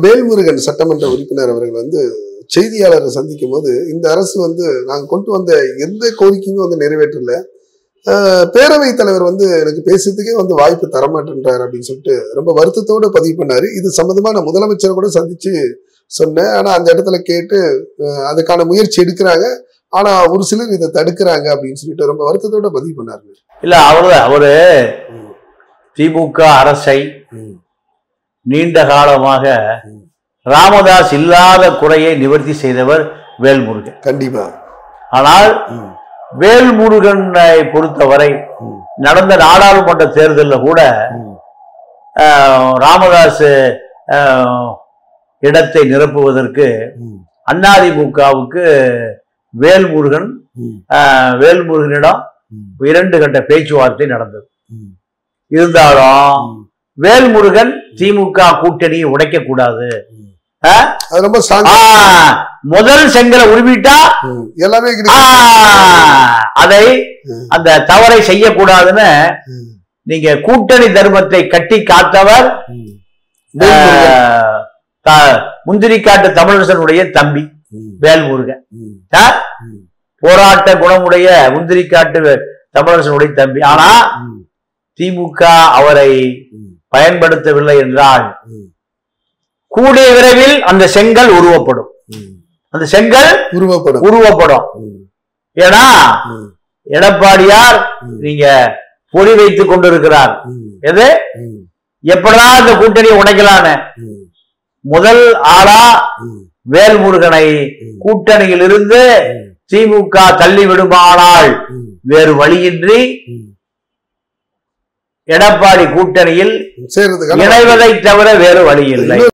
வேல்முருகன் சட்டமன்ற உறுப்பினர் அவர்கள் வந்து செய்தியாளரை சந்திக்கும் போது இந்த அரசு வந்து நாங்க கொண்டு வந்த எந்த கோரிக்கையுமே வந்து நிறைவேற்றல ஆஹ் பேரவைத் தலைவர் வந்து எனக்கு பேசுறதுக்கே வந்து வாய்ப்பு தரமாட்டேன்றார் அப்படின்னு சொல்லிட்டு ரொம்ப வருத்தத்தோட பதிவு பண்ணாரு இது சம்பந்தமா நான் முதலமைச்சரை கூட சந்திச்சு சொன்னேன் ஆனா அந்த இடத்துல கேட்டு ஆஹ் அதுக்கான முயற்சி எடுக்கிறாங்க ஆனா ஒரு சிலர் இதை தடுக்கிறாங்க அப்படின்னு சொல்லிட்டு ரொம்ப வருத்தத்தோட பதிவு பண்ணாரு இல்ல அவரு அவரு திமுக அரசை நீண்ட காலமாக ம். ராமதாஸ் இல்லாத குறையை நிவர்த்தி செய்தவர் வேல்முருகன் கண்டிப்பா ஆனால் ம், வேல்முருகனை பொறுத்தவரை ம், நடந்த நாடாளுமன்ற தேர்தலில் கூட ம், ஆஹ், ராமதாஸ் ஆஹ், இடத்தை நிரப்புவதற்கு ம், அதிமுகவுக்கு வேல்முருகன் ம், ஆஹ், வேல்முருகனிடம் ம், இரண்டு கட்ட பேச்சுவார்த்தை நடந்தது ம், இருந்தாலும் ம், வேல்முருகன் திமுக கூட்டணியை உடைக்க கூடாது ம். ஆ? அது ரொம்ப ஸ்ட்ராங் ஆ, முதல் செங்கலை உருவிட்டா எல்லாமே ஆ, கிடைக்கும் அதை ம், அந்த தவறை செய்யக்கூடாதுன்னு ம், நீங்க கூட்டணி தர்மத்தை கட்டி காத்தவர் ம். ஆ, வேல்முருகன். த- முந்திரிக்காட்டு தமிழரசனுடைய தம்பி ம், வேல்முருகன் ம், ஆ? ம், போராட்ட குணமுடைய முந்திரிக்காட்டு தமிழரசனுடைய தம்பி ஆனா ம், திமுக அவரை ம், பயன்படுத்தவில்லை என்றால் ம், கூடிய விரைவில் அந்த செங்கல் உருவப்படும் ம். அந்த செங்கல் உருவப்படம் உருவப்படும் ம், ஏன்னா ம், எடப்பாடியார் ம், நீங்க பொறி வைத்துக் கொண்டிருக்கிறார் ம், எது ம், எப்படா இந்த கூட்டணியை உடைக்கலான்னு ம், முதல் ஆளா ம், வேல்முருகனை ம், கூட்டணியில் இருந்து ம், திமுக தள்ளி விடுமானால் ம், வேறு வழியின்றி ம். எடப்பாடி கூட்டணியில் சேர்றதுக்கான இணைவதை தவிர வேறு வழி இல்லை